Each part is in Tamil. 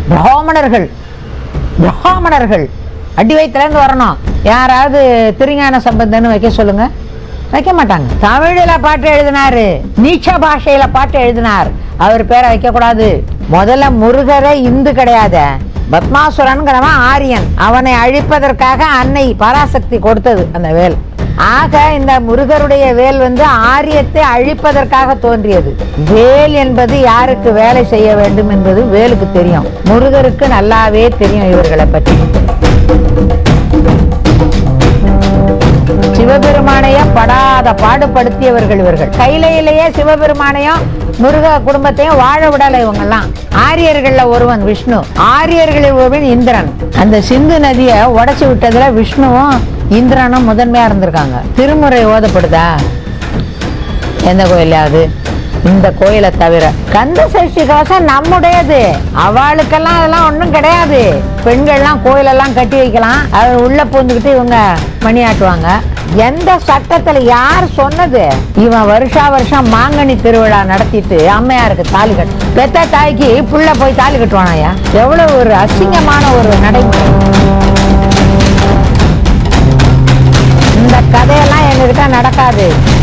பிராமணர்கள் பிராமணர்கள் அடி வயிற்றுலேருந்து வரணும் யாராவது திருஞான சம்பந்தன்னு வைக்க சொல்லுங்க வைக்க மாட்டாங்க தமிழில பாட்டு எழுதினாரு நீச்ச பாஷையில பாட்டு எழுதினார் அவர் பேரை வைக்க கூடாது முதல்ல முருகரே இந்து கிடையாது பத்மாசுரன்கிறவன் ஆரியன் அவனை அழிப்பதற்காக அன்னை பராசக்தி கொடுத்தது அந்த வேல் ஆக இந்த முருகருடைய வேல் வந்து ஆரியத்தை அழிப்பதற்காக தோன்றியது வேல் என்பது யாருக்கு வேலை செய்ய வேண்டும் என்பது வேலுக்கு தெரியும் முருகருக்கு நல்லாவே தெரியும் இவர்களை பற்றி சிவபெருமானையும் படாத பாடுபடுத்தியவர்கள் இவர்கள் கைலையிலேயே சிவபெருமானையும் முருக குடும்பத்தையும் வாழ விடலை இவங்கெல்லாம் ஆரியர்கள்ல ஒருவன் விஷ்ணு ஆரியர்களில் ஒருவன் இந்திரன் அந்த சிந்து நதியை உடைச்சு விட்டதுல விஷ்ணுவும் இந்திரனும் முதன்மையா இருந்திருக்காங்க திருமுறை ஓதப்படுதா எந்த கோயிலாவது இந்த கோயிலை தவிர கந்த சஷ்டி கவசம் நம்முடையது அவளுக்கெல்லாம் அதெல்லாம் ஒன்றும் கிடையாது பெண்கள்லாம் கோயிலெல்லாம் கட்டி வைக்கலாம் அவர் உள்ள பூந்துக்கிட்டு இவங்க மணி ஆட்டுவாங்க எந்த சட்டத்துல யார் சொன்னது இவன் வருஷா வருஷம் மாங்கனி திருவிழா நடத்திட்டு அம்மையாருக்கு தாலி கட்டு பெத்த தாய்க்கு புள்ள போய் தாலி கட்டுவானாயா எவ்வளவு ஒரு அசிங்கமான ஒரு நடைமுறை இந்த கதையெல்லாம் எங்ககிட்ட நடக்காது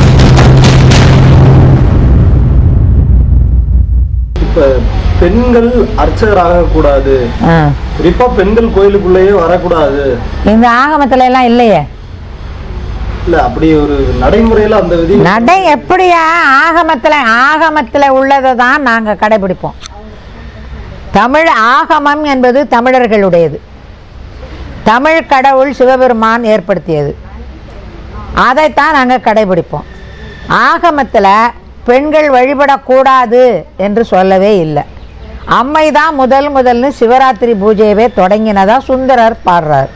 இப்ப பெண்கள் அர்ச்சகராக கூடாது ஆ. குறிப்பா பெண்கள் கோயிலுக்குள்ளேயே வரக்கூடாது இந்த ஆகமத்துல எல்லாம் இல்லையே இல்ல அப்படி ஒரு நடைமுறையில அந்த விதி நடை எப்படியா ஆகமத்துல ஆகமத்துல உள்ளதை தான் நாங்க கடைபிடிப்போம் தமிழ் ஆகமம் என்பது தமிழர்களுடையது தமிழ் கடவுள் சிவபெருமான் ஏற்படுத்தியது அதைத்தான் நாங்கள் கடைபிடிப்போம் ஆகமத்தில் பெண்கள் வழிபடக்கூடாது என்று சொல்லவே இல்லை அம்மை தான் முதல் முதல்னு சிவராத்திரி பூஜையவே தொடங்கினதா சுந்தரர் பாடுறார்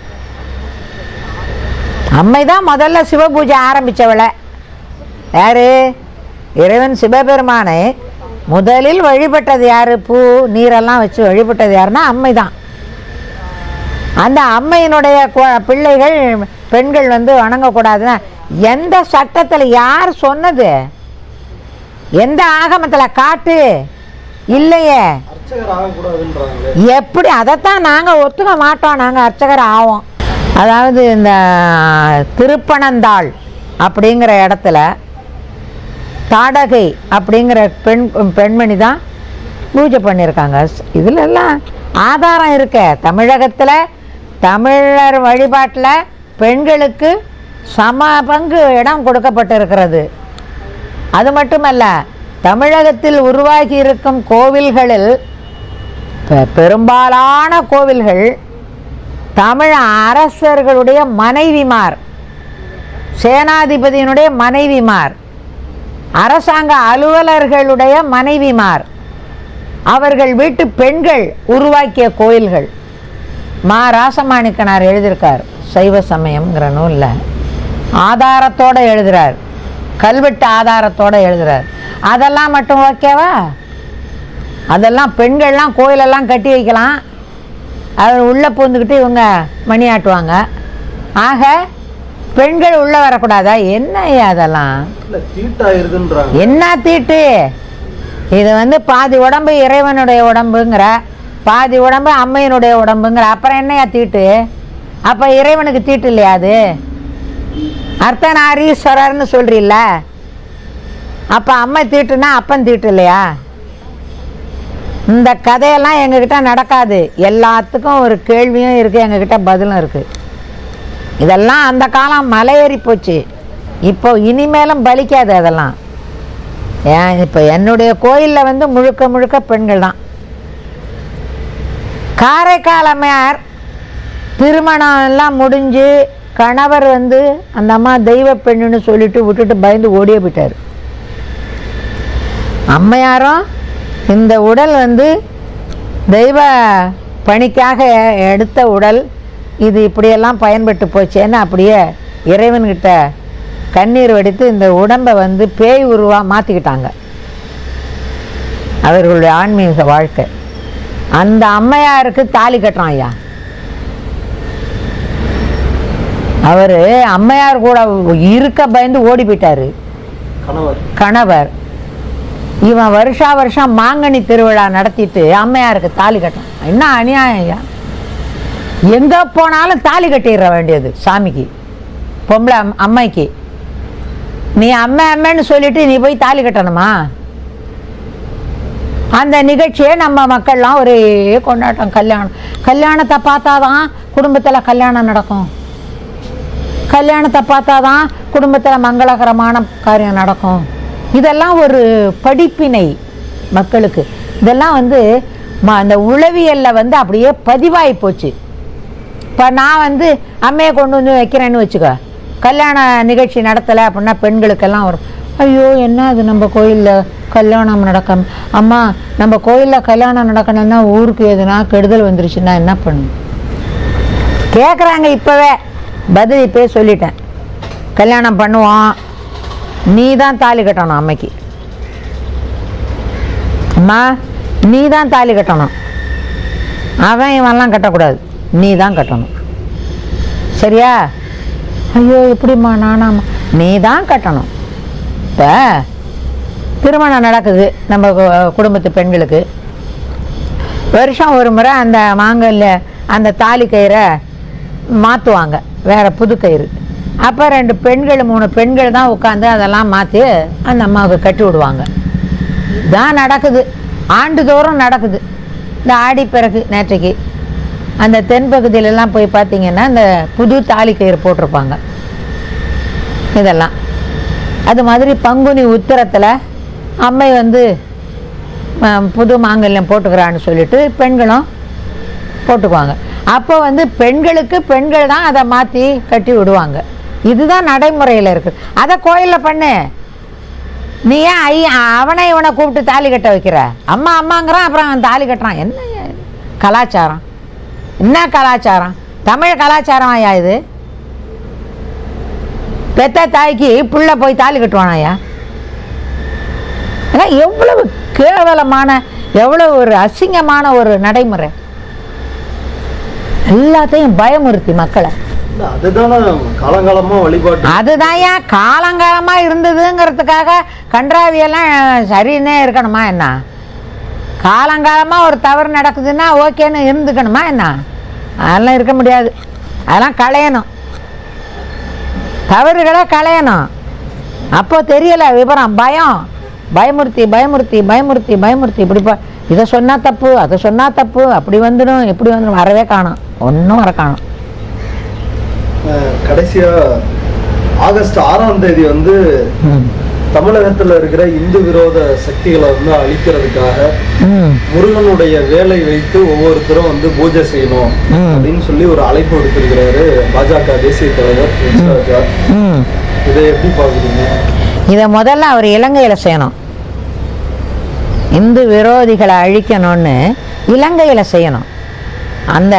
அம்மை தான் முதல்ல சிவ பூஜை ஆரம்பித்தவளை யாரு இறைவன் சிவபெருமானை முதலில் வழிபட்டது யாரு பூ நீரெல்லாம் வச்சு வழிபட்டது யாருன்னா அம்மை தான் அந்த அம்மையினுடைய கு- பிள்ளைகள் பெண்கள் வந்து வணங்கக்கூடாதுன்னா எந்த சட்டத்தில் யார் சொன்னது எந்த ஆகமத்தில் காட்டு இல்லையே அர்ச்சகர் ஆகக்கூடாதுன்றாங்களே எப்படி அதைத்தான் நாங்கள் ஒத்துக்க மாட்டோம் நாங்கள் அர்ச்சகர் ஆவோம் அதாவது இந்த திருப்பனந்தாள் அப்படிங்கிற இடத்துல தாடகை அப்படிங்கிற பெண் பெண்மணி தான் பூஜை பண்ணியிருக்காங்க இதுல எல்லாம் ஆதாரம் இருக்க தமிழகத்தில் தமிழர் வழிபாட்டில் பெண்களுக்கு சம பங்கு இடம் கொடுக்கப்பட்டிருக்கிறது அது மட்டுமல்ல தமிழகத்தில் உருவாகி இருக்கும் கோவில்களில் பெ- பெரும்பாலான கோவில்கள் தமிழ் அரசர்களுடைய மனைவிமார் சேனாதிபதியினுடைய மனைவிமார் அரசாங்க அலுவலர்களுடைய மனைவிமார் அவர்கள் வீட்டு பெண்கள் உருவாக்கிய கோயில்கள் மா ராசமாணிக்கனார் எழுதியிருக்கார் சைவ சமயம்ங்கிற நூலில் ஆதாரத்தோடு எழுதுறார் கல்வெட்டு ஆதாரத்தோடு எழுதுறார் அதெல்லாம் மட்டும் ஓகேவா அதெல்லாம் பெண்கள்லாம் கோயிலெல்லாம் கட்டி வைக்கலாம் அவர் உள்ளே பூந்துக்கிட்டு இவங்க மணி ஆட்டுவாங்க ஆக பெண்கள் உள்ளே வரக்கூடாதா என்னய்யா அதெல்லாம் இல்ல தீட்டாயிருதுன்றாங்க என்ன தீட்டு இது வந்து பாதி உடம்பு இறைவனுடைய உடம்புங்கிற பாதி உடம்பு அம்மையினுடைய உடம்புங்கிற அப்புறம் என்னையா தீட்டு அப்போ இறைவனுக்கு தீட்டு இல்லையா அது அர்த்தநாரீஸ்வரர்னு சொல்றீல்ல அப்போ அம்மை தீட்டுனா அப்பன் தீட்டு இல்லையா இந்த கதையெல்லாம் எங்ககிட்ட நடக்காது எல்லாத்துக்கும் ஒரு கேள்வியும் இருக்குது எங்ககிட்ட பதிலும் இருக்குது இதெல்லாம் அந்த காலம் மலையேறி போச்சு இப்போ இனிமேலும் பலிக்காது அதெல்லாம் ஏன் இப்போ என்னுடைய கோயிலில் வந்து முழுக்க முழுக்க பெண்கள் தான் காரைக்கால் அம்மையார் திருமணம் எல்லாம் முடிஞ்சு கணவர் வந்து அந்த அம்மா தெய்வ பெண்ணுன்னு சொல்லிட்டு விட்டுட்டு பயந்து ஓடியே போயிட்டார் அம்மையாரும் இந்த உடல் வந்து தெய்வ பணிக்காக எடுத்த உடல் இது இப்படியெல்லாம் பயன்பட்டு போச்சேன்னு அப்படியே இறைவன்கிட்ட கண்ணீர் வடித்து இந்த உடம்பை வந்து பேய் உருவாக மாற்றிக்கிட்டாங்க அவர்களுடைய ஆன்மீக வாழ்க்கை அந்த அம்மையாருக்கு தாலி கட்டுறான் ஐயா அவர் அம்மையார் கூட இருக்க பயந்து ஓடி போயிட்டாரு கணவர் கணவர் இவன் வருஷா வருஷம் மாங்கனி திருவிழா நடத்திட்டு அம்மையாருக்கு தாலி கட்டணும் என்ன அநியாயம் ஐயா எங்க போனாலும் தாலி கட்டிட வேண்டியது சாமிக்கு பொம்பளை அம்- அம்மைக்கு நீ அம்மை அம்மைன்னு சொல்லிட்டு நீ போய் தாலி கட்டணுமா அந்த நிகழ்ச்சியை நம்ம மக்கள்லாம் ஒரே கொண்டாட்டம் கல்யாணம் கல்யாணத்தை பார்த்தாதான் குடும்பத்தில் கல்யாணம் நடக்கும் கல்யாணத்தை பார்த்தாதான் குடும்பத்தில் மங்களகரமான காரியம் நடக்கும் இதெல்லாம் ஒரு படிப்பினை மக்களுக்கு இதெல்லாம் வந்து ம- அந்த உளவியலில் வந்து அப்படியே பதிவாகி போச்சு இப்போ நான் வந்து அம்மையை கொண்டு வந்து வைக்கிறேன்னு வச்சுக்கோ கல்யாண நிகழ்ச்சி நடத்தலை அப்படின்னா பெண்களுக்கெல்லாம் வரும் ஐயோ என்ன அது நம்ம கோயிலில் கல்யாணம் நடக்க அம்மா நம்ம கோயிலில் கல்யாணம் நடக்கணும்னா ஊருக்கு எதுனா கெடுதல் வந்துருச்சுன்னா என்ன பண்ணணும் கேட்குறாங்க இப்போவே பதில் இப்போவே சொல்லிட்டேன் கல்யாணம் பண்ணுவோம் நீ தான் தாலி கட்டணும் அம்மைக்கு அம்மா நீ தான் தாலி கட்டணும் அவன் இவன்லாம் கட்டக்கூடாது நீ தான் கட்டணும் சரியா ஐயோ எப்படிம்மா நானாம்மா நீ தான் கட்டணும் இப்போ திருமணம் நடக்குது நம்ம கு- குடும்பத்து பெண்களுக்கு வருஷம் ஒரு முறை அந்த மாங்கல்ய அந்த தாலி கயிறை மாற்றுவாங்க வேற புது கயிறு அப்போ ரெண்டு பெண்கள் மூணு பெண்கள் தான் உட்காந்து அதெல்லாம் மாற்றி அந்த அம்மாவுக்கு கட்டி விடுவாங்க தான் நடக்குது ஆண்டுதோறும் நடக்குது இந்த ஆடி பிறகு நேற்றைக்கு அந்த தென்பகுதியிலலாம் போய் பார்த்தீங்கன்னா இந்த புது தாலி கயிறு போட்டிருப்பாங்க இதெல்லாம் அது மாதிரி பங்குனி உத்திரத்தில் அம்மை வந்து அஹ், புது மாங்கல்யம் போட்டுக்கிறான்னு சொல்லிட்டு பெண்களும் போட்டுக்குவாங்க அப்போ வந்து பெண்களுக்கு பெண்கள் தான் அதை மாற்றி கட்டி விடுவாங்க இதுதான் நடைமுறையில் இருக்குது அதை கோயிலில் பண்ணு நீ ஏன் ஐ அவனை இவனை கூப்பிட்டு தாலி கட்ட வைக்கிற அம்மா அம்மாங்கிறான் அப்புறம் அவன் தாலி கட்டுறான் என்ன இது? கலாச்சாரம் என்ன கலாச்சாரம் தமிழ் கலாச்சாரம் ஐயா இது பெத்த தாய்க்கு புள்ள போய் தாலி கட்டுவானா ஐயா ஆனா எவ்வளவு கேவலமான எவ்வளவு ஒரு அசிங்கமான ஒரு நடைமுறை எல்லாத்தையும் பயமுறுத்தி மக்களை இல்ல, அதுதானே காலங்காலமா வழிபாட்டு அதுதான் ஏன் காலங்காலமா இருந்ததுங்கிறதுக்காக கன்றாவியெல்லாம் சரின்னே இருக்கணுமா என்ன காலங்காலமா ஒரு தவறு நடக்குதுன்னா ஓகேன்னு இருந்துக்கணுமா என்ன அதெல்லாம் இருக்க முடியாது அதெல்லாம் களையணும் தவறுகளை களையணும் அப்போ தெரியல விவரம் பயம் பயமுறுத்தி பயமுறுத்தி பயமுறுத்தி பயமுறுத்தி இப்படி ப- இதை சொன்னா தப்பு அதை சொன்னா தப்பு அப்படி வந்துடும் இப்படி வந்துடும் வரவே காணும் ஒன்றும் வர காணும் அஹ், கடைசியா ஆகஸ்ட் ஆறாம் தேதி வந்து ம் தமிழகத்துல இருக்கிற இந்து விரோத சக்திகளை வந்து அழிக்கிறதுக்காக ம் முருகனுடைய வேலை வைத்து ஒவ்வொருத்தரும் வந்து பூஜை செய்யணும் ம். அப்படின்னு சொல்லி ஒரு அழைப்பு விடுத்திருக்கிறாரு பாஜக தேசிய தலைவர் எஸ் ராஜா ம் இதை எப்படி பாக்குறீங்க இதை முதல்ல அவர் இலங்கையில் செய்யணும் இந்து விரோதிகளை அழிக்கணும்னு இலங்கையில் செய்யணும் அந்த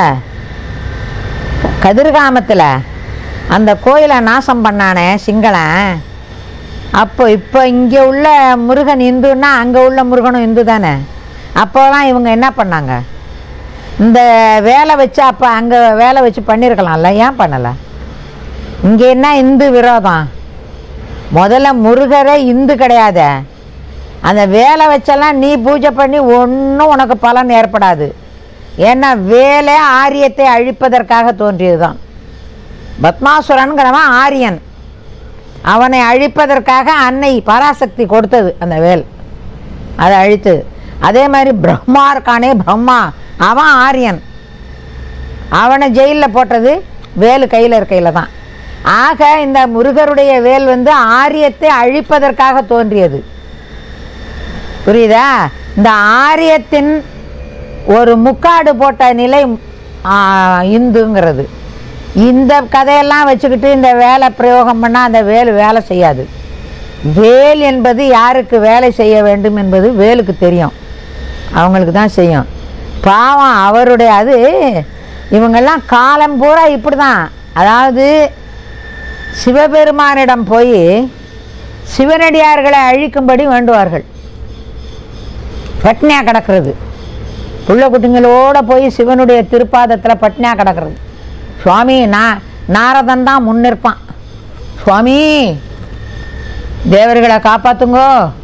கதிர்காமத்தில் அந்த கோயிலை நாசம் பண்ணானே சிங்களன் அப்போ இப்போ இங்கே உள்ள முருகன் இந்துன்னா அங்கே உள்ள முருகனும் இந்து தானே அப்போலாம் இவங்க என்ன பண்ணாங்க இந்த வேலை வச்சு அப்போ அங்கே வேலை வச்சு பண்ணியிருக்கலாம்ல ஏன் பண்ணலை இங்கே என்ன இந்து விரோதம் முதல்ல முருகரே இந்து கிடையாது அந்த வேலை வச்செல்லாம் நீ பூஜை பண்ணி ஒன்றும் உனக்கு பலன் ஏற்படாது ஏன்னா வேலை ஆரியத்தை அழிப்பதற்காக தோன்றியது தான் பத்மாசுரன்கிறவன் ஆரியன் அவனை அழிப்பதற்காக அன்னை பராசக்தி கொடுத்தது அந்த வேல் அதை அழித்தது அதே மாதிரி பிரம்மா இருக்கானே பிரம்மா அவன் ஆரியன் அவனை ஜெயிலில் போட்டது வேலு கையில் இருக்கையில் தான் ஆக இந்த முருகருடைய வேல் வந்து ஆரியத்தை அழிப்பதற்காக தோன்றியது புரியுதா இந்த ஆரியத்தின் ஒரு முக்காடு போட்ட நிலை ஆ, இந்துங்கிறது இந்த கதையெல்லாம் வச்சுக்கிட்டு இந்த வேலை பிரயோகம் பண்ணால் அந்த வேல் வேலை செய்யாது வேல் என்பது யாருக்கு வேலை செய்ய வேண்டும் என்பது வேலுக்கு தெரியும் அவங்களுக்கு தான் செய்யும் பாவம் அவருடைய அது இவங்கெல்லாம் காலம் பூரா இப்படி தான் அதாவது சிவபெருமானிடம் போய் சிவனடியார்களை அழிக்கும்படி வேண்டுவார்கள் பட்னியா கிடக்கிறது புள்ள குட்டிங்களோட போய் சிவனுடைய திருப்பாதத்தில் பட்னியா கிடக்கிறது சுவாமி நான் நாரதன் தான் முன்னிற்பான் சுவாமி தேவர்களை காப்பாத்துங்கோ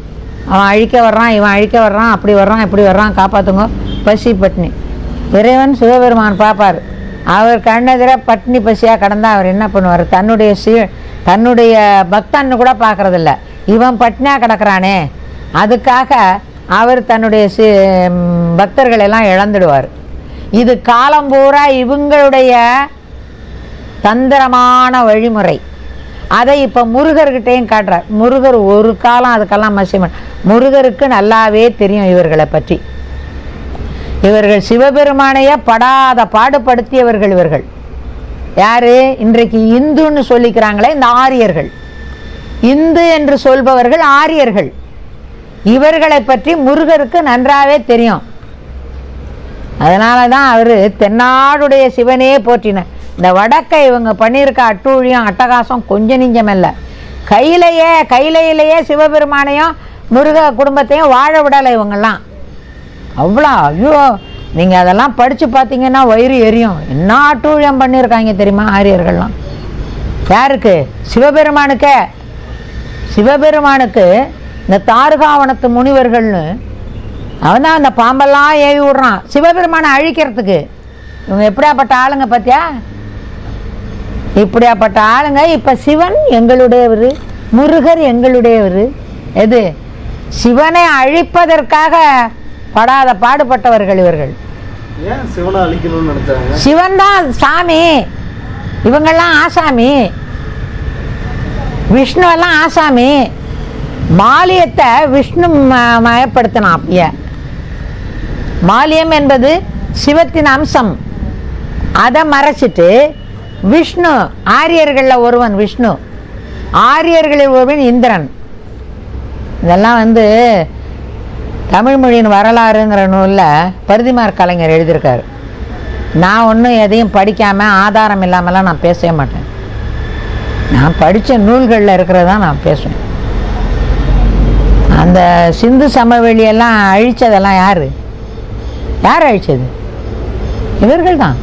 அவன் அழிக்க வர்றான் இவன் அழிக்க வர்றான் அப்படி வர்றான் இப்படி வர்றான் காப்பாற்றுங்க பசி பட்னி இறைவன் சிவபெருமான் பார்ப்பார் அவர் கண்ணெதிர பட்னி பசியாக கடந்தா அவர் என்ன பண்ணுவார் தன்னுடைய சீ தன்னுடைய பக்தன்னு கூட பார்க்கறதில்ல இவன் பட்னியாக கிடக்குறானே அதுக்காக அவர் தன்னுடைய சி ம், பக்தர்கள் எல்லாம் இழந்துடுவார் இது காலம் பூரா இவங்களுடைய தந்திரமான வழிமுறை அதை இப்போ முருகர்கிட்டையும் காட்டுறார் முருகர் ஒரு காலம் அதுக்கெல்லாம் மசிமன் முருகருக்கு நல்லாவே தெரியும் இவர்களை பற்றி இவர்கள் சிவபெருமானையே படாத பாடுபடுத்தியவர்கள் இவர்கள் யாரு இன்றைக்கு இந்துன்னு சொல்லிக்கிறாங்களே இந்த ஆரியர்கள் இந்து என்று சொல்பவர்கள் ஆரியர்கள் இவர்களை பற்றி முருகருக்கு நன்றாவே தெரியும் அதனால தான் அவர் தென்னாடுடைய சிவனே போற்றினார் இந்த வடக்கை இவங்க பண்ணியிருக்க அட்டூழியம் அட்டகாசம் கொஞ்சம் நெஞ்சமில்ல கையிலேயே கையிலையிலேயே சிவபெருமானையும் முருக குடும்பத்தையும் வாழ விடலை இவங்கெல்லாம் அவ்வளோ ஐயோ நீங்கள் அதெல்லாம் படித்து பார்த்தீங்கன்னா வயிறு எரியும் என்ன அட்டூழியம் பண்ணியிருக்காங்க தெரியுமா ஆரியர்கள்லாம் யாருக்கு சிவபெருமானுக்கே சிவபெருமானுக்கு இந்த தாருகாவனத்து முனிவர்கள்னு அவன் தான் அந்த பாம்பெல்லாம் ஏவி விடுறான் சிவபெருமானை அழிக்கிறதுக்கு இவங்க எப்படியாப்பட்ட ஆளுங்க பார்த்தியா இப்படியாப்பட்ட ஆளுங்க இப்போ சிவன் எங்களுடையவர் முருகர் எங்களுடையவர் எது சிவனை அழிப்பதற்காக படாத பாடுபட்டவர்கள் இவர்கள் ஏன் சிவனை அழிக்கணும்னு நினைச்சாங்க சிவன் தான் சாமி இவங்கெல்லாம் ஆசாமி விஷ்ணு எல்லாம் ஆசாமி மாலியத்தை விஷ்ணு ம- மயப்படுத்தினான் அப்படியே மாலியம் என்பது சிவத்தின் அம்சம் அதை மறைச்சிட்டு விஷ்ணு ஆரியர்களில் ஒருவன் விஷ்ணு ஆரியர்களில் ஒருவன் இந்திரன் இதெல்லாம் வந்து தமிழ் மொழியின் வரலாறுங்கிற நூலில் பருதிமார் கலைஞர் எழுதியிருக்காரு நான் ஒன்றும் எதையும் படிக்காமல் ஆதாரம் இல்லாமலாம் நான் பேசவே மாட்டேன் நான் படித்த நூல்களில் இருக்கிறதா நான் பேசுவேன் அந்த சிந்து சமவெளியெல்லாம் அழிச்சதெல்லாம் யார் யார் அழிச்சது இவர்கள் தான்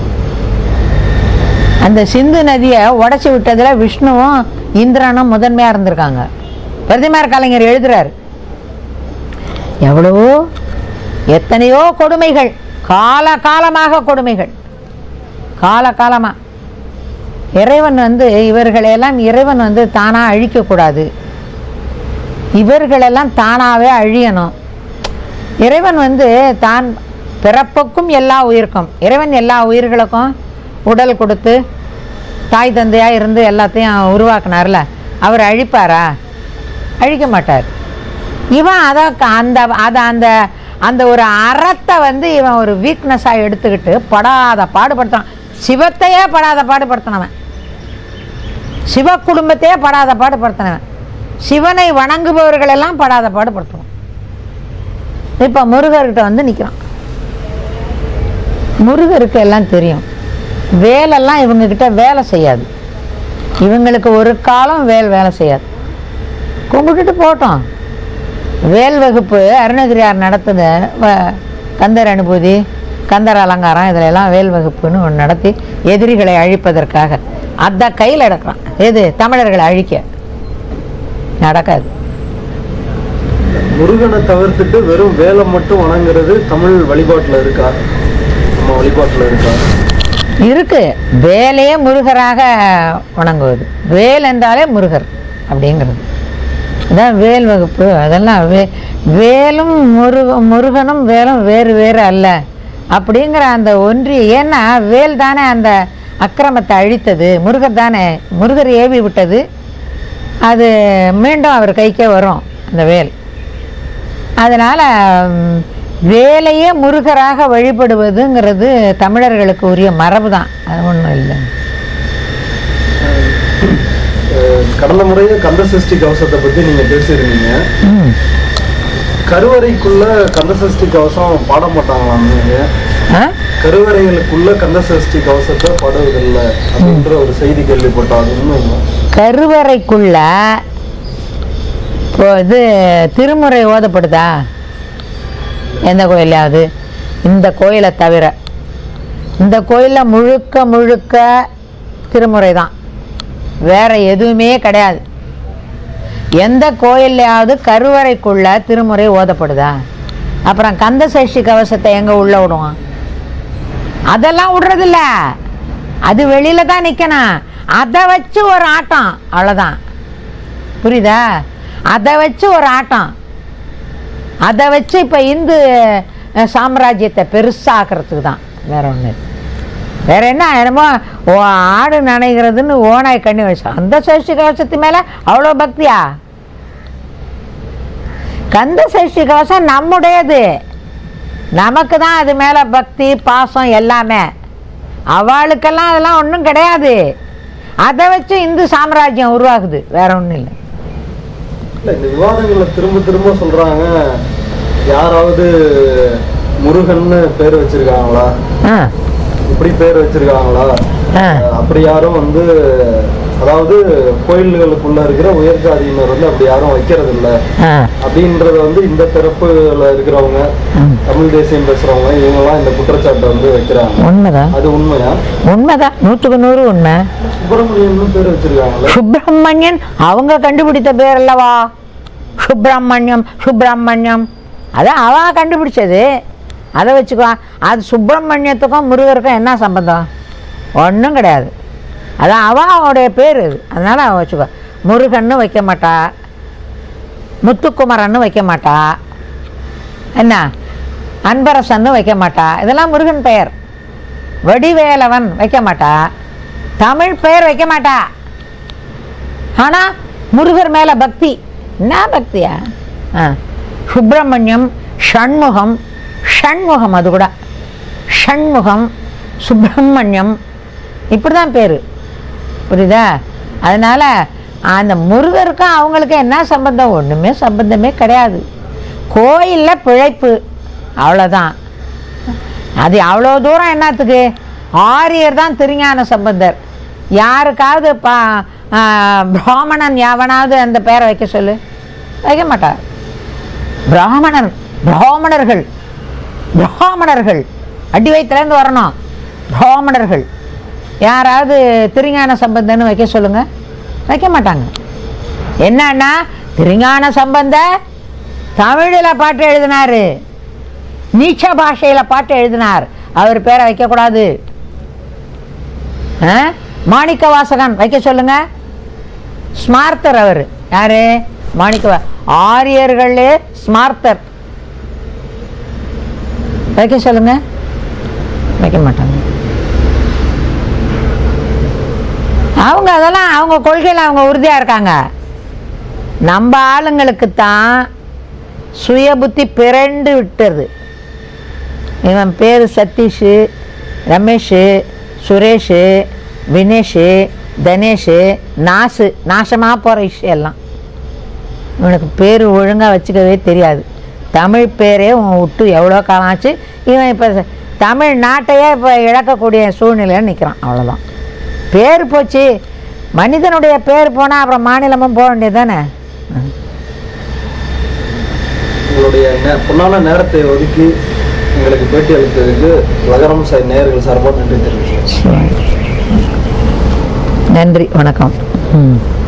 அந்த சிந்து நதியை உடச்சி விட்டதில் விஷ்ணுவும் இந்திரனும் முதன்மையாக இருந்திருக்காங்க பிரதிமார் கலைஞர் எழுதுறாரு எவ்வளவோ எத்தனையோ கொடுமைகள் கால காலமாக கொடுமைகள் கால காலமாக இறைவன் வந்து இவர்களையெல்லாம் இறைவன் வந்து தானாக அழிக்கக்கூடாது இவர்களெல்லாம் தானாகவே அழியணும் இறைவன் வந்து தான் பிறப்புக்கும் எல்லா உயிருக்கும் இறைவன் எல்லா உயிர்களுக்கும் உடல் கொடுத்து தாய் தந்தையாக இருந்து எல்லாத்தையும் உருவாக்குனார்ல அவர் அழிப்பாரா அழிக்க மாட்டார் இவன் அதை க- அந்த அதை அந்த அந்த ஒரு அறத்தை வந்து இவன் ஒரு வீக்னஸாக எடுத்துக்கிட்டு படாத பாடுபடுத்துறான் சிவத்தையே படாத பாடுபடுத்தினவன் சிவ குடும்பத்தையே படாத பாடுபடுத்தினவன் சிவனை வணங்குபவர்களெல்லாம் படாத பாடுபடுத்துவான் இப்போ முருகர்கிட்ட வந்து நிற்கிறான் முருகருக்கு எல்லாம் தெரியும் வேலெல்லாம் இவங்கக்கிட்ட வேலை செய்யாது இவங்களுக்கு ஒரு காலம் வேல் வேலை செய்யாது கும்பிட்டுட்டு போட்டோம் வேல் வகுப்பு அருணகிரியார் நடத்துத வ- கந்தர் அனுபூதி கந்தர் அலங்காரம் இதில் எல்லாம் வேல் வகுப்புன்னு ஒன்று நடத்தி எதிரிகளை அழிப்பதற்காக அதை கையில் எடுக்கிறான் எது தமிழர்களை அழிக்க நடக்காது முருகனை தவிர்த்துட்டு வெறும் வேலை மட்டும் வணங்குறது தமிழ் வழிபாட்டுல இருக்கா நம்ம வழிபாட்டுல இருக்கா இருக்கு வேலையே முருகராக வணங்குவது வேல் என்றாலே முருகர் அப்படிங்கிறது அதான் வேல் வகுப்பு அதெல்லாம் வே வேலும் முருக முருகனும் வேலும் வேறு வேறு அல்ல அப்படிங்கிற அந்த ஒன்றி ஏன்னா வேல் தானே அந்த அக்கிரமத்தை அழித்தது முருகர் தானே முருகர் ஏவி விட்டது அது மீண்டும் அவர் கைக்கே வரும் அந்த வேல் அதனால் வேலையே முருகராக வழிபடுவதுங்கிறது தமிழர்களுக்கு உரிய மரபு தான் அது ஒன்றும் இல்லை அஹ் கடந்த முறையே கந்த சஷ்டி கவசத்தை பத்தி நீங்க பேசியிருந்தீங்க ம். கருவறைக்குள்ள கந்த சஷ்டி கவசம் பாட மாட்டாங்களாம் நீங்க ஆ? கருவறைகளுக்குள்ள கந்த சஷ்டி கவசத்தை பாடுவதில்லை அப்படின்ற ஒரு செய்தி கேள்விப்பட்டோம் அது உண்மைங்களா கருவறைக்குள்ள இப்போ இது திருமுறை ஓதப்படுதா எந்த கோயிலையாவது இந்த கோயிலை தவிர இந்த கோயிலில் முழுக்க முழுக்க திருமுறை தான் வேற எதுவுமே கிடையாது எந்த கோயில்லையாவது கருவறைக்குள்ள திருமுறை ஓதப்படுதா அப்புறம் கந்த சஷ்டி கவசத்தை எங்க உள்ள விடுவான் அதெல்லாம் விடுறதில்ல அது வெளியில தான் நிக்கணும் அதை வச்சு ஒரு ஆட்டம் அவ்வளோதான் புரியுதா அதை வச்சு ஒரு ஆட்டம் அதை வச்சு இப்போ இந்து அஹ், சாம்ராஜ்யத்தை பெருசாக்குறதுக்கு தான் வேற ஒன்று வேற என்ன என்னமோ ஓ ஆடு நனைகிறதுன்னு ஓனாய் கண்ணி வச்சு அந்த சஷ்டி கவசத்து மேலே அவ்வளோ பக்தியா கந்த சஷ்டி கவசம் நம்முடையது நமக்கு தான் அது மேலே பக்தி பாசம் எல்லாமே அவளுக்கெல்லாம் அதெல்லாம் ஒன்றும் கிடையாது அதை வச்சு இந்து சாம்ராஜ்யம் உருவாகுது வேற ஒன்றும் இல்லை இல்ல இந்த விவாதங்களை திரும்ப திரும்ப சொல்றாங்க யாராவது முருகன்னு பேர் வச்சிருக்காங்களா ஆ இப்படி பேர் வச்சிருக்காங்களா ஆ. அஹ் அப்படி யாரும் வந்து அதாவது கோயில்களுக்குள்ள இருக்கிற உயர் ஜாதியினர் வந்து அப்படி யாரும் வைக்கிறது இல்ல ஆ அப்படின்றத வந்து இந்த தரப்புல இருக்கிறவங்க ம். தமிழ் தேசியம் பேசுறவங்க இவங்கெல்லாம் இந்த குற்றச்சாட்டை வந்து வைக்கிறாங்க உண்மைதான் அது உண்மையா உண்மைதான் நூற்றுக்கு நூறு உண்மை சுப்பிரமணியன் பேர் வச்சிருக்காங்களே சுப்பிரமணியன் அவங்க கண்டுபிடித்த பேர் அல்லவா சுப்பிரமணியம் சுப்பிரமணியம் அதான் அவ கண்டுபிடிச்சது அதை வச்சுக்கோ அது சுப்பிரமணியத்துக்கும் முருகருக்கும் என்ன சம்பந்தம் ஒன்றும் கிடையாது அதான் அவ அவனுடைய பேர் அது அதனால் அவன் வச்சுக்கோ முருகன்னு வைக்க மாட்டா முத்துக்குமரன்னு வைக்க மாட்டா என்ன அன்பரசன்னு வைக்க மாட்டா இதெல்லாம் முருகன் பெயர் வடிவேலவன் வைக்க மாட்டா தமிழ் பெயர் வைக்க மாட்டா ஆனா முருகர் மேல பக்தி என்ன பக்தியா ஆ சுப்பிரமணியம் ஷண்முகம் ஷண்முகம் அது கூட ஷண்முகம் சுப்பிரமணியம் இப்படி தான் பேர் புரியுதா அதனால அந்த முருகருக்கும் அவங்களுக்கும் என்ன சம்பந்தம் ஒன்றுமே சம்பந்தமே கிடையாது கோயிலில் பிழைப்பு அவ்வளோதான் அது அவ்வளோ தூரம் என்னத்துக்கு ஆரியர் தான் திருஞான சம்பந்தர் யாருக்காவது பா ஆ, பிராமணன் எவனாவது அந்த பேரை வைக்க சொல்லு வைக்க மாட்டார் பிராமணன் பிராமணர்கள் பிராமணர்கள் அடி வயிற்றுலேருந்து வரணும் பிராமணர்கள் யாராவது திருஞான சம்பந்தன்னு வைக்க சொல்லுங்க வைக்க மாட்டாங்க என்னன்னா திருஞான சம்பந்த தமிழில் பாட்டு எழுதினாரு நீச்ச பாஷையில பாட்டு எழுதினார் அவர் பேரை வைக்கக்கூடாது ஆ? மாணிக்க வாசகன் வைக்க சொல்லுங்க ஸ்மார்த்தர் அவர் யாரு மாணிக்க வா- ஆரியர்களே ஸ்மார்த்தர் வைக்க சொல்லுங்க வைக்க மாட்டாங்க அவங்க அதெல்லாம் அவங்க கொள்கையில் அவங்க உறுதியா இருக்காங்க நம்ம ஆளுங்களுக்கு தான் சுய புத்தி பிறண்டு விட்டுறது இவன் பேர் சதீஷு ரமேஷு சுரேஷு வினேஷு தனேஷு நாசு நாசமாக போகிற விஷயம் எல்லாம் இவனுக்கு பேர் ஒழுங்காக வச்சுக்கவே தெரியாது தமிழ் பேரே உன் விட்டு எவ்வளோ காலம் ஆச்சு இவன் இப்போ தமிழ் நாட்டையே இப்போ இழக்கக்கூடிய சூழ்நிலையில் நிற்கிறான் அவ்வளோதான் பேர் போச்சு மனிதனுடைய பேர் போனால் அப்புறம் மாநிலமும் போக வேண்டியது தானே உங்களுடைய நே- பொன்னான நேரத்தை ஒதுக்கி எங்களுக்கு பேட்டி அளித்ததுக்கு லகரம் சார் நேயர்கள் சார்பாக நன்றி தெரிவிக்கிறேன் நன்றி வணக்கம் ம்